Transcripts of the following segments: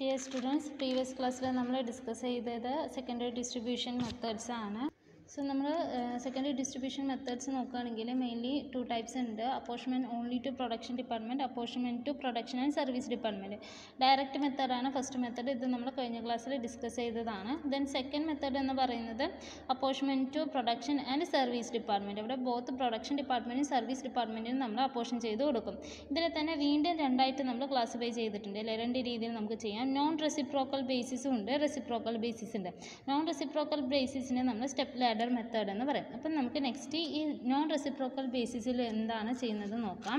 Dear students previous ക്ലാസ്സിൽ നമ്മൾ discuss ചെയ്തത് സെക്കൻഡറി ഡിസ്ട്രിബ്യൂഷൻ മെത്തേഡ്സ് ആണ് സോ നമ്മൾ സെക്കൻഡറി ഡിസ്ട്രിബ്യൂഷൻ മെത്തേഡ്സ് നോക്കുകയാണെങ്കിൽ മെയിൻലി ടു ടൈപ്സ് ഉണ്ട് apportionment only to production department apportionment to production and service department direct മെത്തേഡാണ് first method ഇത് നമ്മൾ കഴിഞ്ഞ ക്ലാസ്സിൽ ഡിസ്കസ് ചെയ്തതാണ് ദെൻ സെക്കൻഡ് മെത്തേഡ് എന്ന് പറയുന്നത് apportionment to production and service department ഇവിടെ ബോത്ത് പ്രൊഡക്ഷൻ ഡിപ്പാർട്ട്മെൻറ്റും സർവീസ് ഡിപ്പാർട്ട്മെൻറ്റിനും നമ്മൾ അപ്പോർഷൻ ചെയ്ത് കൊടുക്കും ഇതിൽ തന്നെ വീണ്ടും രണ്ടായിട്ട് നമ്മൾ ക്ലാസിഫൈ ചെയ്തിട്ടുണ്ട് അല്ലേ രണ്ട് രീതിയിൽ നമുക്ക് ചെയ്യാം നോൺ റെസിപ്രോക്കൽ ബേസിസും ഉണ്ട് റെസിപ്രോക്കൽ ബേസിസ് ഉണ്ട് നോൺ റെസിപ്രോക്കൽ ബേസിസിനെ നമ്മൾ സ്റ്റെപ്പ് ലാഡർ മെത്തേഡ് എന്ന് പറയും അപ്പം നമുക്ക് നെക്സ്റ്റ് ഈ നോൺ റെസിപ്രോക്കൽ ബേസിസിൽ എന്താണ് ചെയ്യുന്നത് നോക്കാം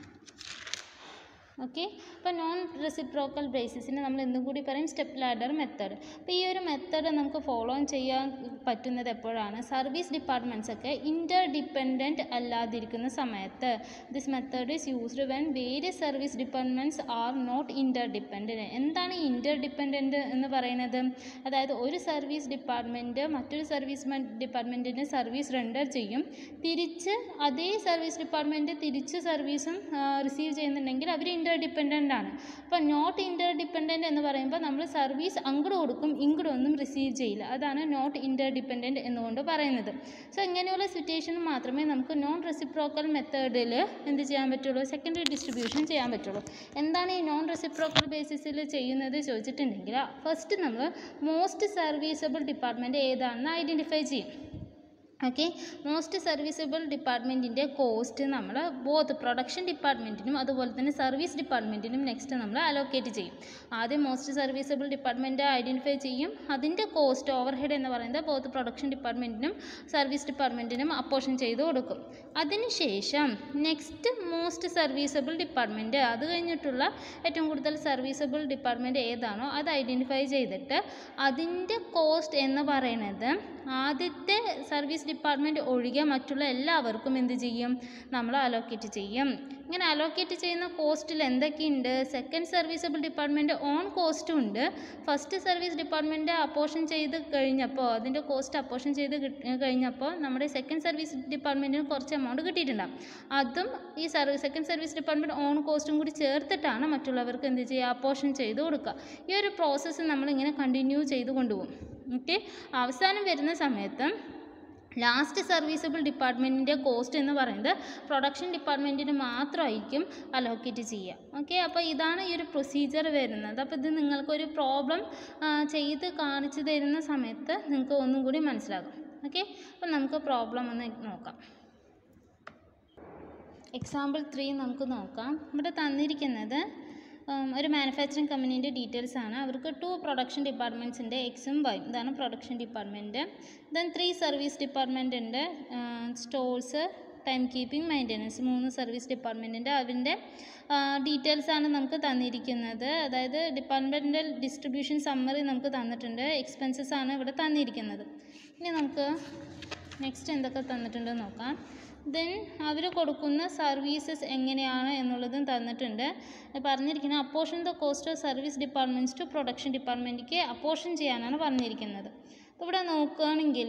ഓക്കെ അപ്പോൾ നോൺ റെസിപ്രോക്കൽ ബേസിസിന് നമ്മൾ എന്തും കൂടി പറയും സ്റ്റെപ്പ് ലാഡർ മെത്തേഡ് അപ്പോൾ ഈ ഒരു മെത്തേഡ് നമുക്ക് ഫോളോ ചെയ്യാൻ പറ്റുന്നത് എപ്പോഴാണ് സർവീസ് ഡിപ്പാർട്ട്മെൻറ്റ്സ് ഒക്കെ ഇൻ്റർ ഡിപ്പെൻഡൻറ്റ് അല്ലാതിരിക്കുന്ന സമയത്ത് this method is used when various service departments are not interdependent എന്താണ് ഇൻ്റർ ഡിപ്പെൻഡൻറ്റ് എന്ന് പറയുന്നത് അതായത് ഒരു സർവീസ് ഡിപ്പാർട്ട്മെൻറ്റ് മറ്റൊരു സർവീസ് ഡിപ്പാർട്ട്മെൻറ്റിന് സർവീസ് റെൻഡർ ചെയ്യും തിരിച്ച് അതേ സർവീസ് ഡിപ്പാർട്ട്മെൻറ്റ് തിരിച്ച് സർവീസും റിസീവ് ചെയ്യുന്നുണ്ടെങ്കിൽ അവർ ഇൻ്റർ ഡിപ്പെൻഡൻ്റ് ആണ് അപ്പോൾ നോട്ട് ഇൻ്റർ ഡിപ്പെൻഡൻറ്റ് എന്ന് പറയുമ്പോൾ നമ്മൾ സർവീസ് അങ്ങോട്ട് കൊടുക്കും ഇങ്ങോട്ട് ഒന്നും റിസീവ് ചെയ്യില്ല അതാണ് നോട്ട് ഇൻ്റർ ഡിപ്പെൻഡൻറ്റ് എന്നുകൊണ്ട് പറയുന്നത് സോ ഇങ്ങനെയുള്ള സിറ്റുവേഷൻ മാത്രമേ നമുക്ക് നോൺ റെസിപ്രോക്കൽ മെത്തേഡിൽ എന്ത് ചെയ്യാൻ പറ്റുള്ളൂ സെക്കൻഡറി ഡിസ്ട്രിബ്യൂഷൻ ചെയ്യാൻ പറ്റുള്ളൂ എന്താണ് ഈ നോൺ റെസിപ്രോക്കൽ ബേസിസിൽ ചെയ്യുന്നത് ചോദിച്ചിട്ടുണ്ടെങ്കിൽ ഫസ്റ്റ് നമ്മൾ മോസ്റ്റ് സർവീസബിൾ ഡിപ്പാർട്ട്മെൻറ്റ് ഏതാണെന്ന് ഐഡൻറ്റിഫൈ ചെയ്യും ഓക്കെ മോസ്റ്റ് സർവീസബിൾ ഡിപ്പാർട്ട്മെൻറ്റിൻ്റെ കോസ്റ്റ് നമ്മൾ ബോത്ത് പ്രൊഡക്ഷൻ ഡിപ്പാർട്ട്മെൻറ്റിനും അതുപോലെ തന്നെ സർവീസ് ഡിപ്പാർട്ട്മെൻറ്റിനും നെക്സ്റ്റ് നമ്മൾ അലോക്കേറ്റ് ചെയ്യും ആദ്യം മോസ്റ്റ് സർവീസബിൾ ഡിപ്പാർട്ട്മെൻറ്റ് ഐഡൻറ്റിഫൈ ചെയ്യും അതിൻ്റെ കോസ്റ്റ് ഓവർ ഹെഡ് എന്ന് പറയുന്നത് ബോത്ത് പ്രൊഡക്ഷൻ ഡിപ്പാർട്ട്മെൻറ്റിനും സർവീസ് ഡിപ്പാർട്ട്മെൻറ്റിനും അപ്പോഷൻ ചെയ്ത് കൊടുക്കും അതിനുശേഷം നെക്സ്റ്റ് മോസ്റ്റ് സർവീസബിൾ ഡിപ്പാർട്ട്മെൻറ്റ് അത് കഴിഞ്ഞിട്ടുള്ള ഏറ്റവും കൂടുതൽ സർവീസബിൾ ഡിപ്പാർട്ട്മെൻറ്റ് ഏതാണോ അത് ഐഡൻറ്റിഫൈ ചെയ്തിട്ട് അതിൻ്റെ കോസ്റ്റ് എന്ന് പറയുന്നത് ആദ്യത്തെ സർവീസ് ഡിപ്പാർട്ട്മെൻറ്റ് ഒഴികെ മറ്റുള്ള എല്ലാവർക്കും എന്ത് ചെയ്യും നമ്മൾ അലോക്കേറ്റ് ചെയ്യും ഇങ്ങനെ അലോക്കേറ്റ് ചെയ്യുന്ന കോസ്റ്റിൽ എന്തൊക്കെയുണ്ട് സെക്കൻഡ് സർവീസബിൾ ഡിപ്പാർട്ട്മെൻറ്റ് ഓൺ കോസ്റ്റും ഉണ്ട് ഫസ്റ്റ് സർവീസ് ഡിപ്പാർട്ട്മെൻറ്റ് അപ്പോഷൻ ചെയ്ത് കഴിഞ്ഞപ്പോൾ അതിൻ്റെ കോസ്റ്റ് അപ്പോഷൻ ചെയ്ത് കഴിഞ്ഞപ്പോൾ നമ്മുടെ സെക്കൻഡ് സർവീസ് ഡിപ്പാർട്ട്മെൻറ്റിന് കുറച്ച് എമൗണ്ട് കിട്ടിയിട്ടുണ്ടാകും അതും ഈ service second service department on കോസ്റ്റും കൂടി ചേർത്തിട്ടാണ് മറ്റുള്ളവർക്ക് എന്ത് ചെയ്യുക അപ്പോഷൻ ചെയ്ത് കൊടുക്കുക ഈ ഒരു പ്രോസസ്സ് നമ്മളിങ്ങനെ കണ്ടിന്യൂ ചെയ്ത് കൊണ്ടുപോകും ഓക്കെ അവസാനം വരുന്ന സമയത്ത് ലാസ്റ്റ് സർവീസബിൾ ഡിപ്പാർട്ട്മെൻറ്റിൻ്റെ കോസ്റ്റ് എന്ന് പറയുന്നത് പ്രൊഡക്ഷൻ ഡിപ്പാർട്ട്മെൻറ്റിന് മാത്രമായിരിക്കും അലോക്കേറ്റ് ചെയ്യുക ഓക്കെ അപ്പോൾ ഇതാണ് ഈ ഒരു പ്രൊസീജിയർ വരുന്നത് അപ്പോൾ ഇത് നിങ്ങൾക്കൊരു പ്രോബ്ലം ചെയ്ത് കാണിച്ചു തരുന്ന സമയത്ത് നിങ്ങൾക്ക് ഒന്നും കൂടി മനസ്സിലാകും ഓക്കെ അപ്പോൾ നമുക്ക് പ്രോബ്ലം ഒന്ന് നോക്കാം എക്സാമ്പിൾ ത്രീ നമുക്ക് നോക്കാം ഇവിടെ തന്നിരിക്കുന്നത് ഒരു മാനുഫാക്ചറിങ് കമ്പനീൻ്റെ ഡീറ്റെയിൽസ് ആണ് അവർക്ക് ടു പ്രൊഡക്ഷൻ ഡിപ്പാർട്ട്മെൻറ്റ്സിൻ്റെ എക്സും വൈയും ഇതാണ് production department then three service department ഉണ്ട് സ്റ്റോഴ്സ് ടൈം കീപ്പിംഗ് മെയിൻ്റനൻസ് മൂന്ന് സർവീസ് ഡിപ്പാർട്ട്മെൻറ്റിൻ്റെ അതിൻ്റെ ഡീറ്റെയിൽസ് ആണ് നമുക്ക് തന്നിരിക്കുന്നത് അതായത് ഡിപ്പാർട്ട്മെൻറ്റൽ ഡിസ്ട്രിബ്യൂഷൻ സമ്മറി നമുക്ക് തന്നിട്ടുണ്ട് എക്സ്പെൻസസ് ആണ് ഇവിടെ തന്നിരിക്കുന്നത് ഇനി നമുക്ക് നെക്സ്റ്റ് എന്തൊക്കെ തന്നിട്ടുണ്ടെന്ന് നോക്കാം ദെൻ അവർ കൊടുക്കുന്ന സർവീസസ് എങ്ങനെയാണ് എന്നുള്ളതും തന്നിട്ടുണ്ട് പറഞ്ഞിരിക്കുന്നത് apportion the cost of service departments to production ഡിപ്പാർട്ട്മെൻറ്റിക്ക് അപ്പോഷൻ ചെയ്യാനാണ് പറഞ്ഞിരിക്കുന്നത് അപ്പോൾ ഇവിടെ നോക്കുകയാണെങ്കിൽ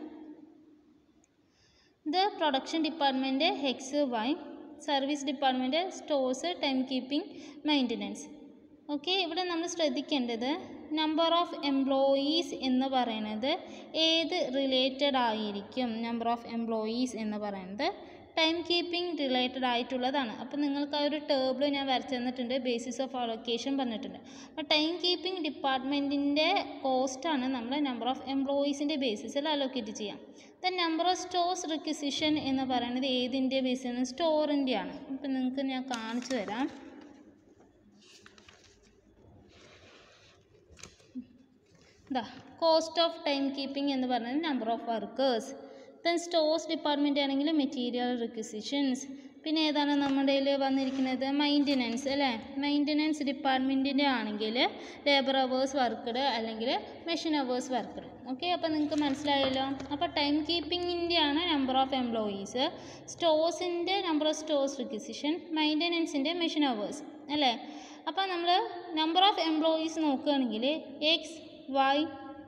the production department X Y service department stores time keeping maintenance okay ഇവിടെ നമ്മൾ ശ്രദ്ധിക്കേണ്ടത് നമ്പർ ഓഫ് എംപ്ലോയീസ് എന്ന് പറയുന്നത് ഏത് റിലേറ്റഡ് ആയിരിക്കും നമ്പർ ഓഫ് എംപ്ലോയീസ് എന്ന് പറയുന്നത് ടൈം കീപ്പിംഗ് റിലേറ്റഡ് ആയിട്ടുള്ളതാണ് അപ്പോൾ നിങ്ങൾക്ക് ആ ഒരു ടേബിൾ ഞാൻ വരച്ചു തന്നിട്ടുണ്ട് ബേസിസ് ഓഫ് അലൊക്കേഷൻ പറഞ്ഞിട്ടുണ്ട് അപ്പോൾ ടൈം കീപ്പിംഗ് ഡിപ്പാർട്ട്മെൻറ്റിൻ്റെ കോസ്റ്റാണ് നമ്മൾ നമ്പർ ഓഫ് എംപ്ലോയീസിൻ്റെ ബേസിസിൽ അലോക്കേറ്റ് ചെയ്യാം then number of stores requisition എന്ന് പറയുന്നത് ഏതിൻ്റെ ബേസിലാണ് സ്റ്റോറിൻ്റെയാണ് അപ്പോൾ നിങ്ങൾക്ക് ഞാൻ കാണിച്ചു തരാം ദാ കോസ്റ്റ് ഓഫ് ടൈം കീപ്പിംഗ് എന്ന് പറയുന്നത് number of workers then stores department ആണെങ്കിൽ മെറ്റീരിയൽ റിക്വസിഷൻസ് പിന്നെ ഏതാണ് നമ്മുടെ കയ്യിൽ വന്നിരിക്കുന്നത് മെയിൻ്റനൻസ് അല്ലേ മെയിൻ്റനൻസ് ഡിപ്പാർട്ട്മെൻറ്റിൻ്റെ ആണെങ്കിൽ ലേബർ അവേഴ്സ് വർക്കഡ് അല്ലെങ്കിൽ മെഷീൻ അവേഴ്സ് വർക്കഡ് ഓക്കെ അപ്പോൾ നിങ്ങൾക്ക് മനസ്സിലായല്ലോ അപ്പോൾ ടൈം കീപ്പിങ്ങിൻ്റെ ആണ് നമ്പർ ഓഫ് എംപ്ലോയീസ് സ്റ്റോഴ്സിൻ്റെ നമ്പർ ഓഫ് സ്റ്റോഴ്സ് റിക്വസിഷൻ മെയിൻ്റനൻസിൻ്റെ മെഷീൻ അവേഴ്സ് അല്ലേ അപ്പോൾ നമ്മൾ നമ്പർ ഓഫ് എംപ്ലോയീസ് നോക്കുകയാണെങ്കിൽ എക്സ് വൈ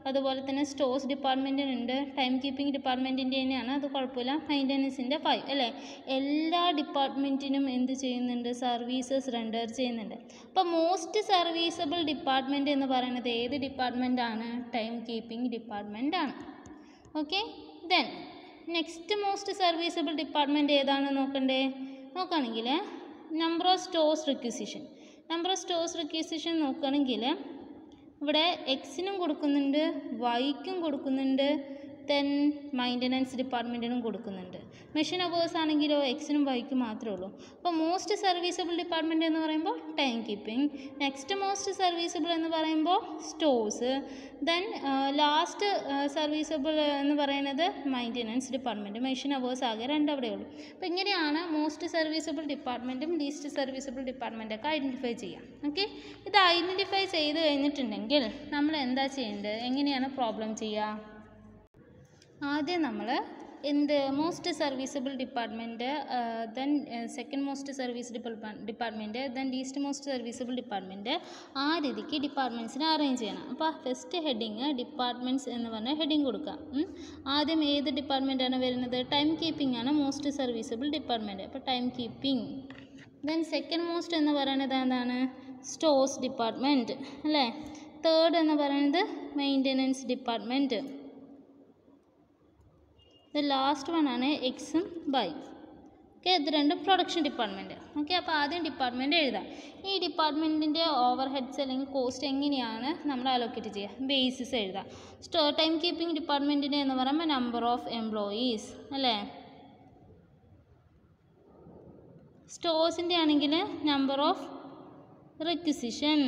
അതുപോലെ തന്നെ സ്റ്റോഴ്സ് ഡിപ്പാർട്ട്മെൻറ്റിനുണ്ട് ടൈം കീപ്പിംഗ് ഡിപ്പാർട്ട്മെൻറ്റിൻ്റെ തന്നെയാണ് അത് കുഴപ്പമില്ല മെയിൻ്റനൻസിൻ്റെ ഫൈവ് അല്ലേ എല്ലാ ഡിപ്പാർട്ട്മെൻറ്റിനും എന്ത് ചെയ്യുന്നുണ്ട് സർവീസസ് റെൻഡർ ചെയ്യുന്നുണ്ട് അപ്പോൾ മോസ്റ്റ് സർവീസബിൾ ഡിപ്പാർട്ട്മെൻറ്റ് എന്ന് പറയുന്നത് ഏത് ഡിപ്പാർട്ട്മെൻറ്റാണ് ടൈം കീപ്പിംഗ് ഡിപ്പാർട്ട്മെൻ്റ് ആണ് okay then next most serviceable department ഏതാണ് നോക്കണ്ടേ നോക്കുകയാണെങ്കിൽ number of stores requisition number of stores requisition നോക്കുകയാണെങ്കിൽ ഇവിടെ എക്സിനും കൊടുക്കുന്നുണ്ട് വൈക്കും കൊടുക്കുന്നുണ്ട് ദെൻ മൈൻ്റനൻസ് ഡിപ്പാർട്ട്മെൻറ്റിനും കൊടുക്കുന്നുണ്ട് മെഷീൻ അവേഴ്സ് ആണെങ്കിലോ എക്സിനും വൈക്കും മാത്രമേ ഉള്ളൂ അപ്പോൾ മോസ്റ്റ് സർവീസബിൾ ഡിപ്പാർട്ട്മെൻറ്റ് എന്ന് പറയുമ്പോൾ time keeping next most serviceable എന്ന് പറയുമ്പോൾ സ്റ്റോഴ്സ് ദെൻ ലാസ്റ്റ് സർവീസബിൾ എന്ന് പറയുന്നത് മൈൻ്റനൻസ് ഡിപ്പാർട്ട്മെൻറ്റ് മെഷീൻ അവേഴ്സ് ആകെ രണ്ടവിടെ ഉള്ളൂ അപ്പോൾ ഇങ്ങനെയാണ് മോസ്റ്റ് സർവീസബിൾ ഡിപ്പാർട്ട്മെൻറ്റും ലീസ്റ്റ് സർവീസബിൾ ഡിപ്പാർട്ട്മെൻറ്റൊക്കെ ഐഡൻറ്റിഫൈ ചെയ്യാം ഓക്കെ ഇത് ഐഡൻറ്റിഫൈ ചെയ്ത് കഴിഞ്ഞിട്ടുണ്ടെങ്കിൽ നമ്മൾ എന്താ ചെയ്യേണ്ടത് എങ്ങനെയാണ് പ്രോബ്ലം ചെയ്യുക ആദ്യം നമ്മൾ എന്ത് most serviceable department then second most service department then least most serviceable department ആ രീതിക്ക് ഡിപ്പാർട്ട്മെൻറ്റ്സിനെ അറേഞ്ച് ചെയ്യണം അപ്പോൾ ഫസ്റ്റ് ഹെഡിങ് ഡിപ്പാർട്ട്മെൻറ്റ്സ് എന്ന് പറഞ്ഞ ഹെഡിങ് കൊടുക്കാം ഉം. ആദ്യം ഏത് ഡിപ്പാർട്ട്മെൻറ്റാണ് വരുന്നത് ടൈം കീപ്പിംഗ് ആണ് മോസ്റ്റ് സർവീസബിൾ ഡിപ്പാർട്ട്മെൻറ്റ് അപ്പോൾ time keeping then second most എന്ന് പറയുന്നത് എന്താണ് സ്റ്റോഴ്സ് ഡിപ്പാർട്ട്മെൻറ്റ് അല്ലേ തേർഡ് എന്ന് പറയുന്നത് maintenance department the last one ആണ് എക്സും ബൈ ഓക്കെ ഇത് രണ്ടും പ്രൊഡക്ഷൻ ഡിപ്പാർട്ട്മെൻറ്റ് ഓക്കെ അപ്പോൾ ആദ്യം ഡിപ്പാർട്ട്മെൻറ്റ് എഴുതാം ഈ ഡിപ്പാർട്ട്മെൻറ്റിൻ്റെ ഓവർ ഹെഡ്സ് അല്ലെങ്കിൽ കോസ്റ്റ് എങ്ങനെയാണ് നമ്മൾ അലോക്കേറ്റ് ചെയ്യുക ബേസിസ് എഴുതാം സ്റ്റോ ടൈം കീപ്പിംഗ് ഡിപ്പാർട്ട്മെൻറ്റിൻ്റെ എന്ന് പറയുമ്പോൾ നമ്പർ ഓഫ് എംപ്ലോയീസ് അല്ലേ സ്റ്റോഴ്സിൻ്റെ ആണെങ്കിൽ number of requisition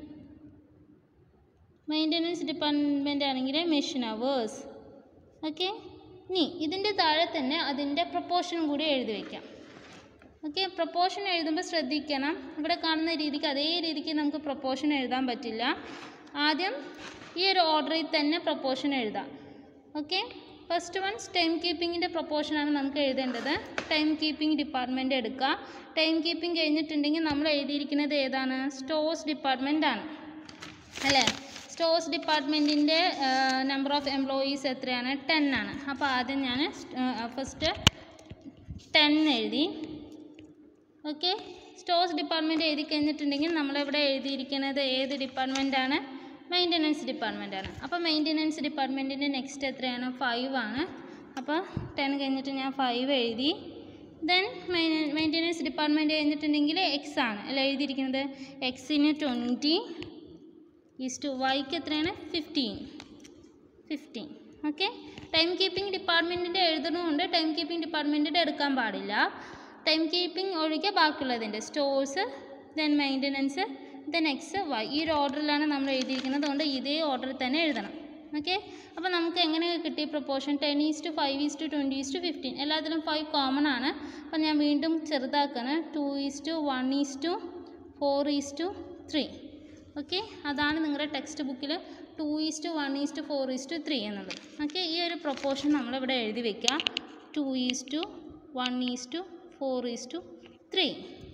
maintenance department ആണെങ്കിൽ മെഷീൻ അവേഴ്സ് ഓക്കെ ഇനി ഇതിൻ്റെ താഴെ തന്നെ അതിൻ്റെ പ്രപ്പോർഷനും കൂടി എഴുതി വയ്ക്കാം ഓക്കെ പ്രപ്പോർഷൻ എഴുതുമ്പോൾ ശ്രദ്ധിക്കണം ഇവിടെ കാണുന്ന രീതിക്ക് അതേ രീതിക്ക് നമുക്ക് പ്രപ്പോർഷൻ എഴുതാൻ പറ്റില്ല ആദ്യം ഈ ഒരു ഓർഡറിൽ തന്നെ പ്രപ്പോർഷൻ എഴുതാം ഓക്കെ ഫസ്റ്റ് വൺ ടൈം കീപ്പിങ്ങിൻ്റെ പ്രപ്പോർഷനാണ് നമുക്ക് എഴുതേണ്ടത് ടൈം കീപ്പിംഗ് ഡിപ്പാർട്ട്മെൻറ്റ് എടുക്കുക ടൈം കീപ്പിംഗ് കഴിഞ്ഞിട്ടുണ്ടെങ്കിൽ നമ്മൾ എഴുതിയിരിക്കുന്നത് ഏതാണ് സ്റ്റോഴ്സ് ഡിപ്പാർട്ട്മെൻ്റ് ആണ് അല്ലേ സ്റ്റോഴ്സ് ഡിപ്പാർട്ട്മെൻറ്റിൻ്റെ നമ്പർ ഓഫ് എംപ്ലോയീസ് എത്രയാണ് ടെൻ ആണ് അപ്പോൾ ആദ്യം ഞാൻ ഫസ്റ്റ് ടെൻ എഴുതി ഓക്കെ സ്റ്റോഴ്സ് ഡിപ്പാർട്ട്മെൻറ്റ് എഴുതി കഴിഞ്ഞിട്ടുണ്ടെങ്കിൽ നമ്മളിവിടെ എഴുതിയിരിക്കുന്നത് ഏത് ഡിപ്പാർട്ട്മെൻറ്റാണ് മെയിൻ്റനൻസ് ഡിപ്പാർട്ട്മെൻ്റ് ആണ് അപ്പോൾ മെയിൻ്റനൻസ് ഡിപ്പാർട്ട്മെൻറ്റിൻ്റെ നെക്സ്റ്റ് എത്രയാണ് ഫൈവ് ആണ് അപ്പോൾ ടെൻ കഴിഞ്ഞിട്ട് ഞാൻ ഫൈവ് എഴുതി ദെൻ മെയിൻ്റനൻസ് ഡിപ്പാർട്ട്മെൻറ്റ് കഴിഞ്ഞിട്ടുണ്ടെങ്കിൽ എക്സ് ആണ് അല്ല എഴുതിയിരിക്കുന്നത് എക്സിന് ട്വൻറ്റി ഈസ് ടു വൈക്ക് എത്രയാണ് fifteen fifteen okay time keeping ഡിപ്പാർട്ട്മെൻറ്റിൻ്റെ എഴുതണമുണ്ട് ടൈം കീപ്പിംഗ് ഡിപ്പാർട്ട്മെൻറ്റിൻ്റെ എടുക്കാൻ പാടില്ല ടൈം കീപ്പിംഗ് ഒഴികെ ബാക്കിയുള്ളതിൻ്റെ stores then maintenance then X Y ഈ ഒരു ഓർഡറിലാണ് നമ്മൾ എഴുതിയിരിക്കുന്നത് അതുകൊണ്ട് ഇതേ ഓർഡറിൽ തന്നെ എഴുതണം ഓക്കെ അപ്പോൾ നമുക്ക് എങ്ങനെ കിട്ടി proportion ten is to five is to twenty is to fifteen എല്ലാത്തിലും ഫൈവ് കോമൺ ആണ് അപ്പോൾ ഞാൻ വീണ്ടും ചെറുതാക്കാണ് two is to one is to four is to three okay അതാണ് നിങ്ങളുടെ ടെക്സ്റ്റ് ബുക്കിൽ two is to one is to four is to three എന്നുള്ളത് ഓക്കെ ഈ ഒരു പ്രൊപ്പോർഷൻ നമ്മളിവിടെ എഴുതി വെക്കുക two is to one is to four is to three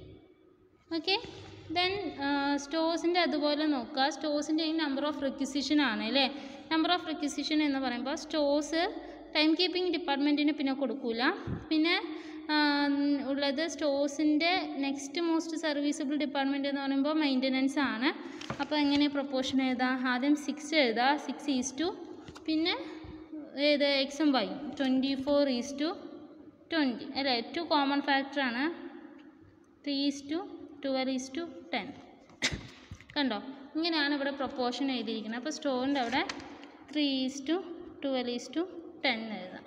okay then സ്റ്റോഴ്സിൻ്റെ അതുപോലെ നോക്കുക സ്റ്റോഴ്സിൻ്റെ ഈ നമ്പർ ഓഫ് റിക്വിസിഷൻ ആണ് അല്ലേ നമ്പർ ഓഫ് റിക്വിസിഷൻ എന്ന് പറയുമ്പോൾ സ്റ്റോഴ്സ് ടൈം കീപ്പിംഗ് ഡിപ്പാർട്ട്മെൻറ്റിന് പിന്നെ കൊടുക്കൂല പിന്നെ ആ, ഉള്ളത് സ്റ്റോഴ്സിൻ്റെ നെക്സ്റ്റ് മോസ്റ്റ് സർവീസബിൾ ഡിപ്പാർട്ട്മെൻറ്റ് എന്ന് പറയുമ്പോൾ മെയിൻ്റനൻസ് ആണ് അപ്പോൾ എങ്ങനെ പ്രൊപ്പോർഷൻ എഴുതാം ആദ്യം സിക്സ് എഴുതാം സിക്സ് ഈസ് ടു പിന്നെ ഏത് എക്സും Y twenty four is to twenty അല്ലേ ടു കോമൺ ഫാക്ടറാണ് three is to twelve is to ten കണ്ടോ ഇങ്ങനെയാണ് ഇവിടെ പ്രൊപ്പോർഷൻ എഴുതിയിരിക്കുന്നത് അപ്പോൾ സ്റ്റോറിൻ്റെ അവിടെ three is to twelve is to ten എഴുതാം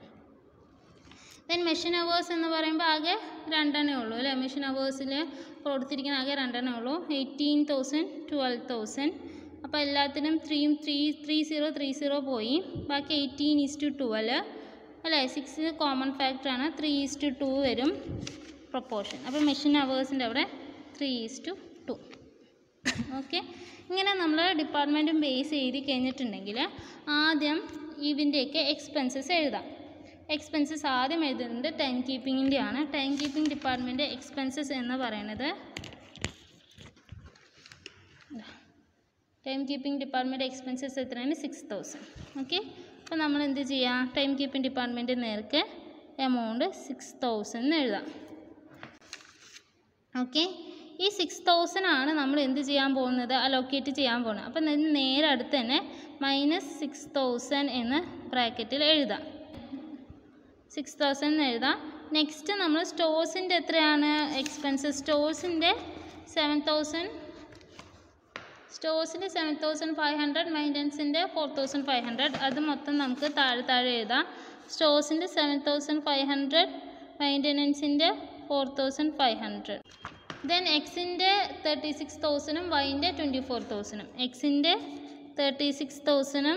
ദെൻ മെഷീൻ അവേഴ്സ് എന്ന് പറയുമ്പോൾ ആകെ രണ്ടെണ്ണേ ഉള്ളൂ അല്ലേ മെഷീൻ അവേഴ്സിൽ കൊടുത്തിരിക്കുന്ന ആകെ രണ്ടെണ്ണേ ഉള്ളൂ എയ്റ്റീൻ തൗസൻഡ് ട്വൽവ് തൗസൻഡ് അപ്പോൾ എല്ലാത്തിനും ത്രീയും three three zero three zero പോയി ബാക്കി എയ്റ്റീൻ ഈസ് ടു ട്വൽവ് അല്ലേ സിക്സ് കോമൺ ഫാക്ടറാണ് ത്രീ ഈസ് ടു ടു വരും പ്രൊപ്പോർഷൻ അപ്പോൾ മെഷീൻ അവേഴ്സിൻ്റെ അവിടെ three is to two okay ഇങ്ങനെ നമ്മൾ ഡിപ്പാർട്ട്മെൻറ്റും ബേസ് എഴുതി കഴിഞ്ഞിട്ടുണ്ടെങ്കിൽ ആദ്യം ഇതിൻ്റെയൊക്കെ എക്സ്പെൻസസ് എഴുതാം എക്സ്പെൻസസ് ആദ്യം എഴുതുന്നത് ടൈം കീപ്പിങ്ങിൻ്റെ ആണ് ടൈം കീപ്പിംഗ് ഡിപ്പാർട്ട്മെൻറ്റ് എക്സ്പെൻസസ് എന്ന് പറയുന്നത് ടൈം കീപ്പിംഗ് ഡിപ്പാർട്ട്മെൻറ്റ് എക്സ്പെൻസസ് എത്രയാണ് സിക്സ് തൗസൻഡ് ഓക്കെ അപ്പോൾ നമ്മൾ എന്ത് ചെയ്യാം ടൈം കീപ്പിംഗ് ഡിപ്പാർട്ട്മെൻറ്റ് നേർക്ക് എമൗണ്ട് സിക്സ് തൗസൻഡ് എഴുതാം ഓക്കെ ഈ സിക്സ് തൗസൻഡ് ആണ് നമ്മൾ എന്ത് ചെയ്യാൻ പോകുന്നത് അലോക്കേറ്റ് ചെയ്യാൻ പോകുന്നത് അപ്പം ഇതിന് നേരെ അടുത്ത് തന്നെ മൈനസ് സിക്സ് തൗസൻഡ് എന്ന് ബ്രാക്കറ്റിൽ എഴുതാം സിക്സ് തൗസൻഡ് എന്ന് എഴുതാം നെക്സ്റ്റ് നമ്മൾ സ്റ്റോഴ്സിൻ്റെ എത്രയാണ് എക്സ്പെൻസസ് സ്റ്റോഴ്സിൻ്റെ സെവൻ തൗസൻഡ് സ്റ്റോഴ്സിൻ്റെ സെവൻ തൗസൻഡ് ഫൈവ് ഹൺഡ്രഡ് മെയിൻ്റനൻസിൻ്റെ ഫോർ തൗസൻഡ് ഫൈവ് ഹൺഡ്രഡ് അത് മൊത്തം നമുക്ക് താഴെ താഴെ എഴുതാം സ്റ്റോഴ്സിൻ്റെ സെവൻ തൗസൻഡ് ഫൈവ് ഹൺഡ്രഡ് മെയിൻ്റനൻസിൻ്റെ four thousand five hundred then എക്സിൻ്റെ തേർട്ടി സിക്സ് തൗസൻഡും വൈൻ്റെ ട്വൻറ്റി ഫോർ തൗസൻഡും എക്സിൻ്റെ തേർട്ടി സിക്സ് തൗസൻഡും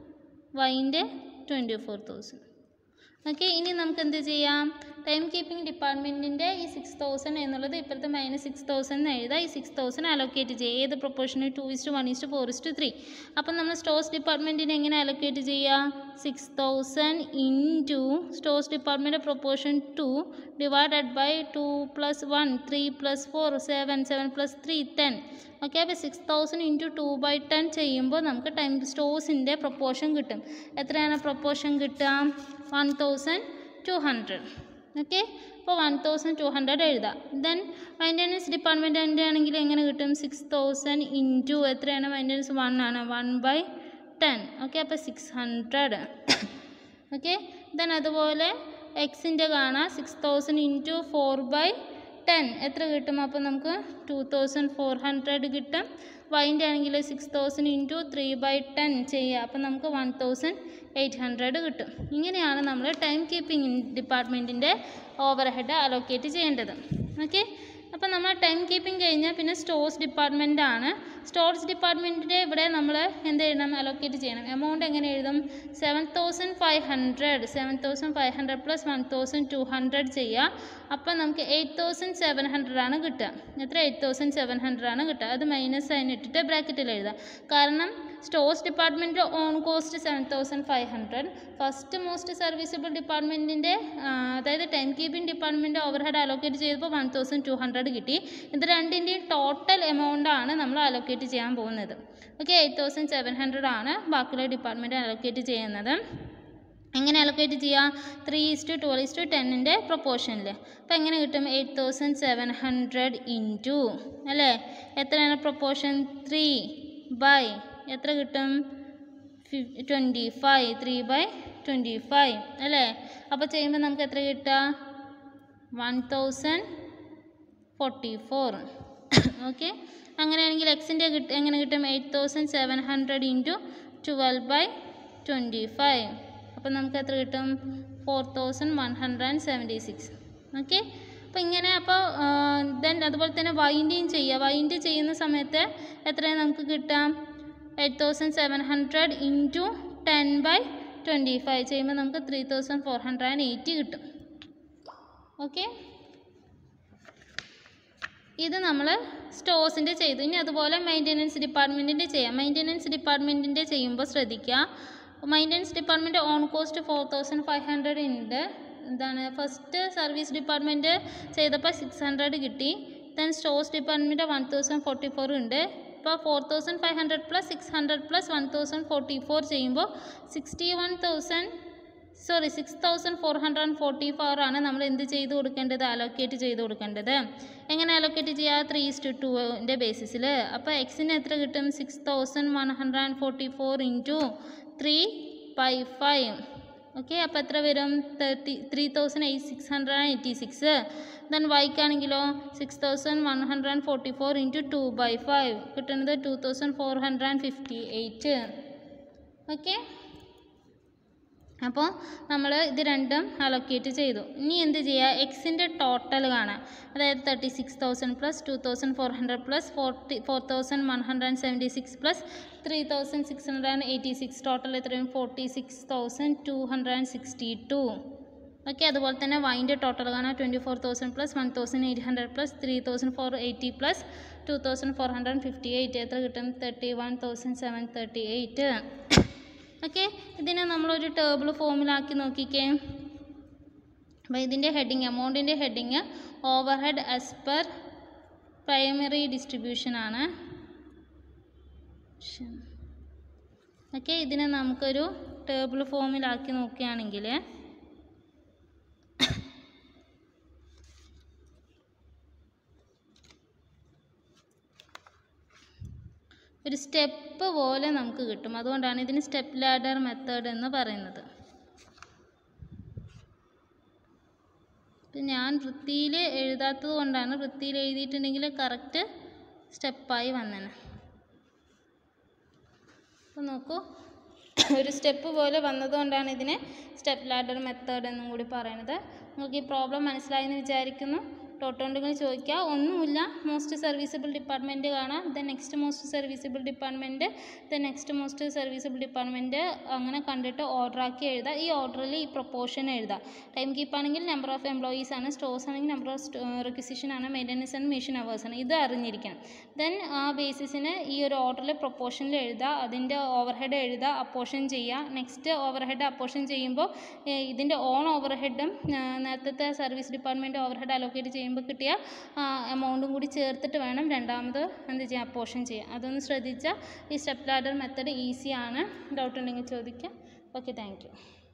വൈൻ്റെ ട്വൻറ്റി ഫോർ തൗസൻഡ് ഓക്കെ ഇനി നമുക്ക് എന്ത് ചെയ്യാം ടൈം കീപ്പിംഗ് ഡിപ്പാർട്ട്മെൻറ്റിൻ്റെ ഈ സിക്സ് തൗസൻഡ് എന്നുള്ളത് ഇപ്പോഴത്തെ മൈനസ് സിക്സ് തൗസൻഡ് എന്ന് എഴുതാം ഈ സിക്സ് തൗസൻഡ് അലോക്കേറ്റ് ചെയ്യുക ഏത് പ്രൊപ്പോർഷന് two is to one is to four is to three അപ്പം നമ്മൾ സ്റ്റോഴ്സ് ഡിപ്പാർട്ട്മെൻറ്റിന് എങ്ങനെ അലോക്കേറ്റ് ചെയ്യുക six thousand into stores department proportion two divided by two plus one three plus four seven seven plus three ten okay അപ്പോൾ six thousand into two by ten ചെയ്യുമ്പോൾ നമുക്ക് time സ്റ്റോഴ്സിൻ്റെ proportion കിട്ടും എത്രയാണ് proportion കിട്ടുക one thousand two hundred okay അപ്പോൾ one thousand two hundred എഴുതാം then maintenance ഡിപ്പാർട്ട്മെൻറ്റിൻ്റെ ആണെങ്കിൽ എങ്ങനെ കിട്ടും സിക്സ് തൗസൻഡ് ഇൻറ്റു എത്രയാണ് മൈൻ്റനൻസ് വൺ ആണ് വൺ ബൈ ടെൻ ഓക്കെ അപ്പോൾ സിക്സ് ഹൺഡ്രഡ് ഓക്കെ ദെൻ അതുപോലെ എക്സിൻ്റെ കാണാം six thousand into four by ten എത്ര കിട്ടും അപ്പോൾ നമുക്ക് ടു തൗസൻഡ് ഫോർ ഹൺഡ്രഡ് കിട്ടും വൈൻ്റെ ആണെങ്കിൽ six thousand into three by ten ചെയ്യുക അപ്പോൾ നമുക്ക് വൺ തൗസൻഡ് എയ്റ്റ് ഹൺഡ്രഡ് കിട്ടും ഇങ്ങനെയാണ് നമ്മൾ ടൈം കീപ്പിംഗ് ഡിപ്പാർട്ട്മെൻറ്റിൻ്റെ ഓവർ ഹെഡ് അലോക്കേറ്റ് ചെയ്യേണ്ടത് ഓക്കെ അപ്പോൾ നമ്മൾ ടൈം കീപ്പിംഗ് കഴിഞ്ഞാൽ പിന്നെ സ്റ്റോഴ്സ് ഡിപ്പാർട്ട്മെൻ്റ് ആണ് സ്റ്റോർസ് ഡിപ്പാർട്ട്മെൻറ്റിൻ്റെ ഇവിടെ നമ്മൾ എന്ത് എഴുതണം അലോക്കേറ്റ് ചെയ്യണം എമൗണ്ട് എങ്ങനെ എഴുതും seven thousand five hundred seven thousand five hundred plus one thousand two hundred ചെയ്യുക അപ്പോൾ നമുക്ക് എയ്റ്റ് തൗസൻഡ് സെവൻ ഹൺഡ്രഡ് ആണ് കിട്ടുക എത്ര എയ്റ്റ് തൗസൻഡ് സെവൻ ഹൺഡ്രഡ് ആണ് കിട്ടുക അത് മൈനസ് അതിന് ഇട്ടിട്ട് ബ്രാക്കറ്റിൽ എഴുതാം കാരണം stores department on cost seven thousand five hundred first most serviceable ഡിപ്പാർട്ട്മെൻറ്റിൻ്റെ അതായത് time keeping department over head allocate ചെയ്തപ്പോൾ വൺ തൗസൻഡ് ടു ഹൺഡ്രഡ് കിട്ടി ഇത് രണ്ടിൻ്റെയും ടോട്ടൽ എമൗണ്ട് ആണ് നമ്മൾ അലോക്കേറ്റ് ചെയ്യാൻ പോകുന്നത് okay eight thousand seven hundred ആണ് ബാക്കിയുള്ള ഡിപ്പാർട്ട്മെൻറ്റ് അലോക്കേറ്റ് ചെയ്യുന്നത് എങ്ങനെ അലോക്കേറ്റ് ചെയ്യുക ത്രീ ഇസ്റ്റു ട്വൽവ് ഇസ്റ്റു ടെന്നിൻ്റെ പ്രൊപ്പോർഷനിൽ അപ്പോൾ എങ്ങനെ കിട്ടും eight thousand seven hundred into അല്ലേ എത്രയാണ് പ്രൊപ്പോർഷൻ ത്രീ ബൈ എത്ര കിട്ടും twenty five three by twenty five അല്ലേ അപ്പോൾ ചെയ്യുമ്പോൾ നമുക്ക് എത്ര കിട്ടുക one thousand forty four okay അങ്ങനെയാണെങ്കിൽ എക്സിൻ്റെ കിട്ടും എങ്ങനെ കിട്ടും eight thousand seven hundred into twelve by twenty five അപ്പോൾ നമുക്ക് എത്ര കിട്ടും four thousand one hundred and seventy six okay അപ്പോൾ ഇങ്ങനെ അപ്പോൾ ദെൻ അതുപോലെ തന്നെ വൈൻഡിങ് ചെയ്യുക വൈൻഡ് ചെയ്യുന്ന സമയത്ത് എത്രയാണ് നമുക്ക് കിട്ടാം eight thousand seven hundred into ten by twenty five ചെയ്യുമ്പോൾ നമുക്ക് three thousand four hundred and eighty കിട്ടും ഓക്കെ ഇത് നമ്മൾ സ്റ്റോഴ്സിൻ്റെ ചെയ്തു ഇനി അതുപോലെ മെയിൻ്റനൻസ് ഡിപ്പാർട്ട്മെൻറ്റിൻ്റെ ചെയ്യാം മെയിൻ്റനൻസ് ഡിപ്പാർട്ട്മെൻറ്റിൻ്റെ ചെയ്യുമ്പോൾ ശ്രദ്ധിക്കുക maintenance department on cost four thousand five hundred ഉണ്ട് എന്താണ് ഫസ്റ്റ് സർവീസ് ഡിപ്പാർട്ട്മെൻറ്റ് ചെയ്തപ്പോൾ സിക്സ് ഹൺഡ്രഡ് കിട്ടി then stores department one thousand forty four ഉണ്ട് ഇപ്പോൾ four thousand five hundred plus six hundred plus one thousand forty four ചെയ്യുമ്പോൾ sixty one thousand sorry six thousand four hundred and forty four ആണ് നമ്മൾ എന്ത് ചെയ്ത് കൊടുക്കേണ്ടത് allocate ചെയ്ത് കൊടുക്കേണ്ടത് എങ്ങനെ അലോക്കേറ്റ് ചെയ്യുക ത്രീ ഇസ്റ്റു ടുവിൻ്റെ ബേസിസിൽ അപ്പോൾ എക്സിന് എത്ര കിട്ടും six thousand one hundred and forty four into three by five okay അപ്പോൾ എത്ര വരും thirty three thousand eight six hundred and eighty six then വൈക്കാണെങ്കിലോ six thousand one hundred and forty four into two by five കിട്ടുന്നത് two thousand four hundred and fifty eight okay അപ്പോൾ നമ്മൾ ഇത് രണ്ടും allocate ചെയ്തു ഇനി എന്ത് ചെയ്യുക എക്സിൻ്റെ ടോട്ടൽ കാണാം അതായത് thirty six thousand plus two thousand four hundred plus forty four thousand one hundred and seventy six plus three thousand six hundred and eighty six total എത്രയും forty six thousand two hundred and sixty two okay അതുപോലെ തന്നെ വൈൻ്റെ total കാണാം twenty four thousand plus one thousand eight hundred plus three thousand four eighty plus two thousand four hundred fifty eight എത്ര കിട്ടും thirty one thousand seven thirty eight okay ഇതിനെ നമ്മളൊരു table ഫോമിലാക്കി നോക്കിക്കേ അപ്പോൾ ഇതിൻ്റെ ഹെഡിങ് എമൗണ്ടിൻ്റെ heading over head as per primary distribution ആണ് പ്രൊപ്പോർഷൻ ഓക്കെ ഇതിനെ നമുക്കൊരു ടേബിൾ ഫോമിലാക്കി നോക്കുകയാണെങ്കിൽ ഒരു സ്റ്റെപ്പ് പോലെ നമുക്ക് കിട്ടും അതുകൊണ്ടാണ് ഇതിന് സ്റ്റെപ്പ് ലാഡർ മെത്തേഡ് എന്ന് പറയുന്നത് ഇപ്പം ഞാൻ വൃത്തിയിൽ എഴുതാത്തത് കൊണ്ടാണ് വൃത്തിയിൽ എഴുതിയിട്ടുണ്ടെങ്കിൽ കറക്റ്റ് സ്റ്റെപ്പായി വന്നേനെ അപ്പോൾ നോക്കൂ ഒരു സ്റ്റെപ്പ് പോലെ വന്നതുകൊണ്ടാണ് ഇതിനെ സ്റ്റെപ്പ് ലാഡർ മെത്തേഡ് എന്നും കൂടി പറയുന്നത് നിങ്ങൾക്ക് ഈ പ്രോബ്ലം മനസ്സിലായെന്ന് വിചാരിക്കുന്നു ഡൗട്ട് ഉണ്ടെങ്കിൽ ചോദിക്കുക ഒന്നുമില്ല മോസ്റ്റ് സർവീസബിൾ ഡിപ്പാർട്ട്മെൻറ്റ് കാണാം then next most serviceable department then next most serviceable department അങ്ങനെ കണ്ടിട്ട് ഓർഡർ ആക്കി എഴുതുക ഈ ഓർഡറിൽ ഈ പ്രൊപ്പോർഷൻ എഴുതുക ടൈം കീപ്പ് ആണെങ്കിൽ നമ്പർ ഓഫ് എംപ്ലോയീസ് ആണ് സ്റ്റോഴ്സ് ആണെങ്കിൽ നമ്പർ ഓഫ് റിക്വസിഷൻ ആണ് മെയിൻ്റനൻസ് ആൻഡ് മെഷീൻ അവേഴ്സ് ആണ് ഇത് അറിഞ്ഞിരിക്കണം ദെൻ ആ ബേസിസിന് ഈ ഒരു ഓർഡറിൽ പ്രൊപ്പോർഷനിൽ എഴുതുക അതിൻ്റെ ഓവർ ഹെഡ് എഴുതുക അപ്പോർഷൻ ചെയ്യുക നെക്സ്റ്റ് ഓവർ ഹെഡ് അപ്പോർഷൻ ചെയ്യുമ്പോൾ ഇതിൻ്റെ ഓൺ ഓവർ ഹെഡും നേരത്തെ service department over head allocate ചെയ്യുമ്പോൾ കിട്ടിയ എമൗണ്ടും കൂടി ചേർത്തിട്ട് വേണം രണ്ടാമത് എന്ത് ചെയ്യാം അപ്പോർഷൻ ചെയ്യാം അതൊന്ന് ശ്രദ്ധിച്ചാൽ ഈ സ്റ്റെപ്പ് ലാഡർ മെത്തഡ് ഈസിയാണ് ഡൗട്ട് ഉണ്ടെങ്കിൽ ചോദിക്കാം ഓക്കെ താങ്ക് യു